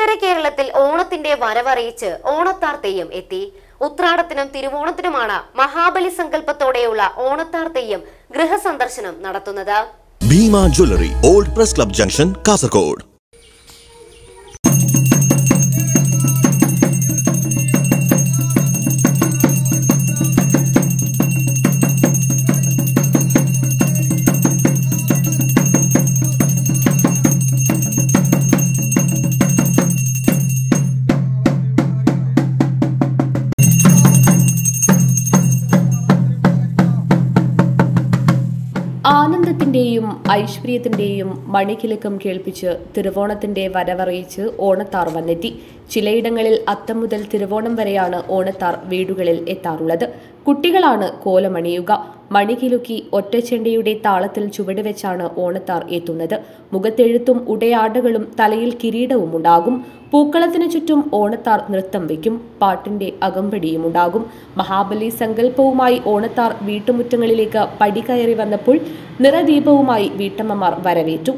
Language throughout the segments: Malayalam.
ഉത്തര കേരളത്തിൽ ഓണത്തിന്റെ വരവറിയിച്ച് ഓണത്താർ തെയ്യം എത്തി ഉത്രാടത്തിനും തിരുവോണത്തിനുമാണ് മഹാബലി സങ്കല്പത്തോടെയുള്ള ഓണത്താർ തെയ്യം ഗൃഹസന്ദർശനം നടത്തുന്നത് Bhima jewellery old press club junction Kasaragod ആനന്ദത്തിന്റെയും ഐശ്വര്യത്തിന്റെയും മണികിലുക്കം കേൾപ്പിച്ച് തിരുവോണത്തിന്റെ വരവറിയിച്ച് ഓണത്താർ വന്നെത്തി ചിലയിടങ്ങളിൽ അത്തം മുതൽ തിരുവോണം വരെയാണ് ഓണത്താർ വീടുകളിൽ എത്താറുള്ളത് കുട്ടികളാണ് കോലമണിയുക മണികിലുക്കി ഒറ്റച്ചെണ്ടയുടെ താളത്തിൽ ചുവടുവെച്ചാണ് ഓണത്താർ എത്തുന്നത് മുഖത്തെഴുത്തും ഉടയാടകളും തലയിൽ കിരീടവും ഉണ്ടാകും പൂക്കളത്തിനു ചുറ്റും ഓണത്താർ നൃത്തം വയ്ക്കും പാട്ടിന്റെ അകമ്പടിയും ഉണ്ടാകും മഹാബലി സങ്കല്പവുമായി ഓണത്താർ വീട്ടുമുറ്റങ്ങളിലേക്ക് പടികയറി വന്നപ്പോൾ നിറദീപവുമായി വീട്ടമ്മമാർ വരവേറ്റു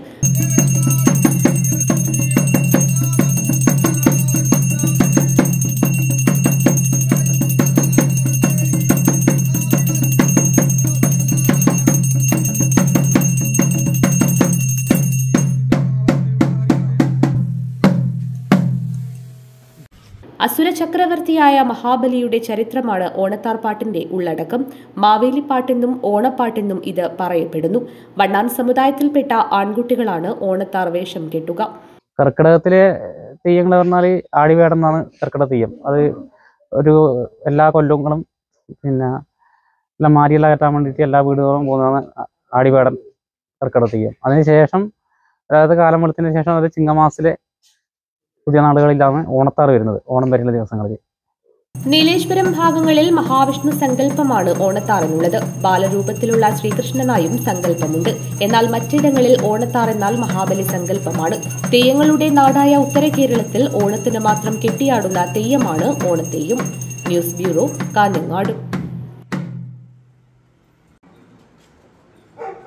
അസുര ചക്രവർത്തിയായ മഹാബലിയുടെ ചരിത്രമാണ് ഓണത്താർ പാട്ടിന്റെ ഉള്ളടക്കം മാവേലിപ്പാട്ടെന്നും ഓണപ്പാട്ടെന്നും ഇത് പറയപ്പെടുന്നു വണ്ണാൻ സമുദായത്തിൽപ്പെട്ട ആൺകുട്ടികളാണ് ഓണത്താർ വേഷം കെട്ടുക കർക്കിടകത്തിലെ തെയ്യങ്ങൾ പറഞ്ഞാൽ ആടിവേടം എന്നാണ് കർക്കിടക തെയ്യം അത് ഒരു എല്ലാ കൊല്ലങ്ങളും പിന്നെ എല്ലാം മാരിയെല്ലാം കയറ്റാൻ വേണ്ടിയിട്ട് എല്ലാ വീടുകളും പോകുന്നതാണ് ആ- ആടിവേടം കർക്കിടക തെയ്യം അതിനുശേഷം അതായത് കാലം വെളുത്തിന് ശേഷം അത് ചിങ്ങമാസത്തിലെ പുതിയ നാടുകളിലാണ് ഓണത്താറ് വരുന്നത് ഓണം വരുന്ന ദിവസങ്ങളിൽ നീലേശ്വരം ഭാഗങ്ങളിൽ മഹാവിഷ്ണു സങ്കല്പമാണ് ഓണത്താറിനുള്ളത് ബാലരൂപത്തിലുള്ള ശ്രീകൃഷ്ണനായും സങ്കല്പമുണ്ട് എന്നാൽ മറ്റിടങ്ങളിൽ ഓണത്താർ എന്നാൽ മഹാബലി സങ്കല്പമാണ് തെയ്യങ്ങളുടെ നാടായ ഉത്തര കേരളത്തിൽ ഓണത്തിന് മാത്രം കെട്ടിയാടുന്ന തെയ്യമാണ് ഓണത്തെയ്യം ന്യൂസ് ബ്യൂറോ കാഞ്ഞങ്ങാട്